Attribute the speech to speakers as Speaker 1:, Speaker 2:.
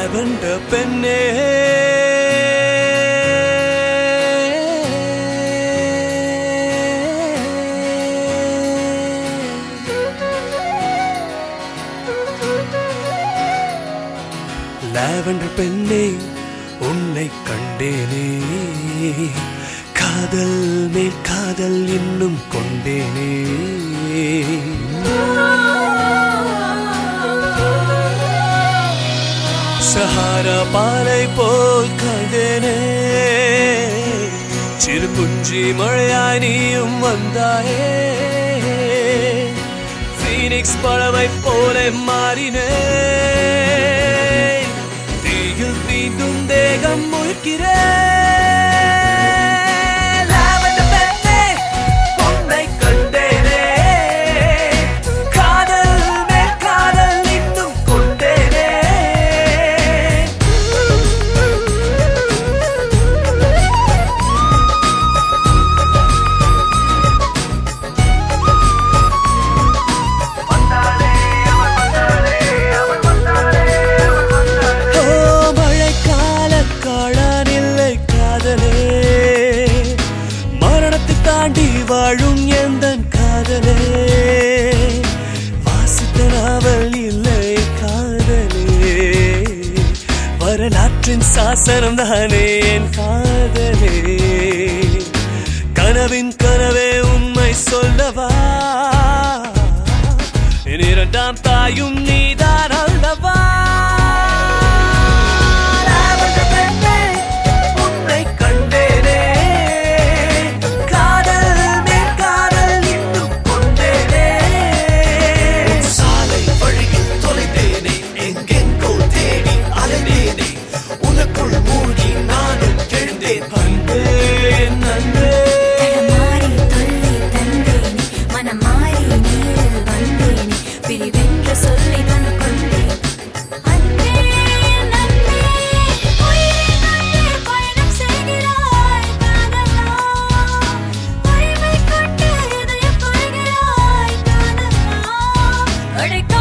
Speaker 1: Lavender பெண்ணே lavender பெண்ணே உன்னை கண்டேனே காதல் மேல் காதல் இன்னும் கொண்டேனே சஹாரா பாலை போல் கண்டேனே சிறு குஞ்சி மழையாய் நீயும் வந்தாயே ஃபீனிக்ஸ் பழமை போல மாறினே தீயில் தீண்டும் தேகம் முழுக்கிறேன் லாவெண்டர் பெண்ணே, உன்னை கண்டேனே. காதல் மேல் காதல் இன்னும் கொண்டேனே ஓ மழைக்கால காளான் இல்லை காதலே மரணத்தை தாண்டி வாழும் எந்த காதலே வாசித்த நாவல் இல்லை காதலே வரலாற்றின் சாசனம் தானே என் காதலே கனவின் கனவே உண்மை சொல்லவா என் இரண்டாம் தாயும் நீதான் அல்லவா லாவெண்டர் பெண்ணே, உன்னை கண்டேனே. காதல் மேல் காதல் இன்னும் கொண்டேனே.
Speaker 2: சாலை வழியில் தொலைந்தேனே எங்கெங்கோ தேடி அலைந்தேனே உனக்குள் மூழ்கி நானும் எழுந்தேன்
Speaker 1: அன்பே, என் அன்பே.
Speaker 3: தடமாறி தொல்லை தந்தேனே மனமாறி நீரில் வந்தேனே பிரிவென்ற சொல்லை நான் கொண்டேன் அன்பே நன்பே உயிரை நம்பி பயணம் செய்கிறாய் காதலா உரிமை கொண்டு இதயம் கொள்கிறாய் காதலா அழைக்க